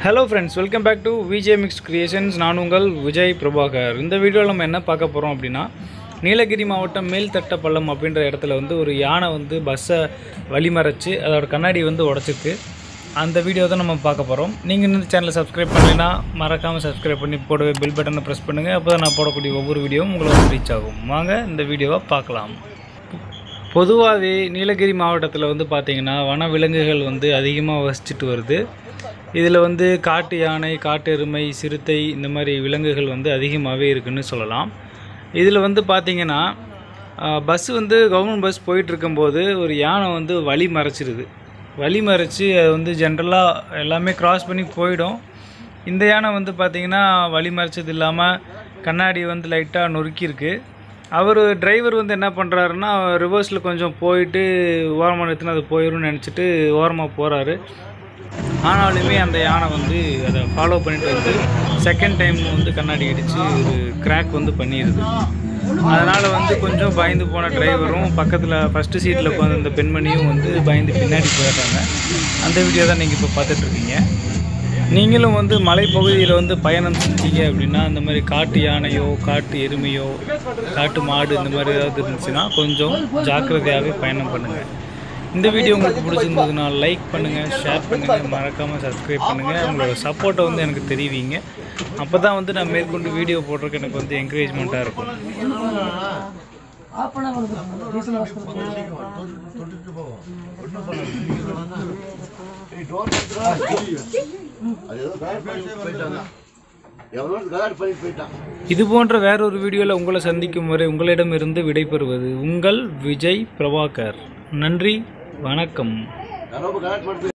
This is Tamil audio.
hello friends welcome back to Vijay mix creations நான் உங்கள் விஜய் பிரபாகர் இந்த வீடியோவில் நம்ம என்ன பார்க்க போகிறோம் அப்படின்னா நீலகிரி மாவட்டம் மேல்தட்டப்பள்ளம் அப்படின்ற இடத்துல வந்து ஒரு யானை வந்து பஸ்ஸை வழிமறைச்சு அதோட கண்ணாடி வந்து உடச்சிருக்கு அந்த வீடியோ தான் நம்ம பார்க்க போகிறோம் நீங்கள் இந்த சேனலை சப்ஸ்கிரைப் பண்ணலைன்னா மறக்காமல் சப்ஸ்கிரைப் பண்ணி போடவே பெல் பட்டனை ப்ரெஸ் பண்ணுங்கள் அப்போ தான் நான் போடக்கூடிய ஒவ்வொரு வீடியோவும் உங்களுக்கு ரீச் ஆகும் வாங்க இந்த வீடியோவை பார்க்கலாம் பொதுவாகவே நீலகிரி மாவட்டத்தில் வந்து பார்த்திங்கன்னா வன விலங்குகள் வந்து அதிகமாக வசிச்சுட்டு வருது இதில் வந்து காட்டு யானை காட்டு எருமை சிறுத்தை இந்த மாதிரி விலங்குகள் வந்து அதிகமாகவே இருக்குன்னு சொல்லலாம் இதில் வந்து பார்த்திங்கன்னா பஸ் வந்து கவர்மெண்ட் பஸ் போயிட்டு இருக்கும்போது ஒரு யானை வந்து வழி மறைச்சிருது வழி மறைச்சி அது வந்து ஜென்ரலாக எல்லாமே கிராஸ் பண்ணி போயிடும் இந்த யானை வந்து பார்த்திங்கன்னா வழி மறைச்சது இல்லாமல் கண்ணாடி வந்து லைட்டாக நொறுக்கியிருக்கு அவர் டிரைவர் வந்து என்ன பண்ணுறாருன்னா ரிவர்ஸில் கொஞ்சம் போயிட்டு ஓரமாக நிறுத்தினா அது போயிடும்னு நினச்சிட்டு ஓரமாக போகிறாரு ஆனாலுமே அந்த யானை வந்து அதை ஃபாலோ பண்ணிட்டு வந்து செகண்ட் டைம் வந்து கண்ணாடி அடித்து ஒரு கிராக் வந்து பண்ணிடுது அதனால் வந்து கொஞ்சம் பயந்து போன டிரைவரும் பக்கத்தில் ஃபஸ்ட்டு சீட்டில் உட்காந்து இந்த பெண்மணியும் வந்து பயந்து பின்னாடி போயிடுறாங்க அந்த வீடியோ தான் நீங்கள் இப்போ பார்த்துட்ருக்கீங்க நீங்களும் வந்து மலைப்பகுதியில் வந்து பயணம் செஞ்சீங்க அப்படின்னா இந்த மாதிரி காட்டு யானையோ காட்டு எருமையோ காட்டு மாடு இந்த மாதிரி ஏதாவது இருந்துச்சுன்னா கொஞ்சம் ஜாக்கிரதையாகவே பயணம் பண்ணுங்கள் இந்த வீடியோ உங்களுக்கு பிடிச்சிருந்ததுன்னா லைக் பண்ணுங்கள் ஷேர் பண்ணுங்கள் மறக்காமல் சப்ஸ்கிரைப் பண்ணுங்கள் உங்களோட சப்போர்ட்டை வந்து எனக்கு தெரிவிங்க அப்போ தான் வந்து நான் மேற்கொண்டு வீடியோ போடுறதுக்கு எனக்கு வந்து என்கரேஜ்மெண்ட்டாக இருக்கும் இது போன்ற வேறொரு வீடியோவில் உங்களை சந்திக்கும் வரை உங்களிடமிருந்து விடைபெறுவது உங்கள் விஜய் பிரபாகர் நன்றி வணக்கம்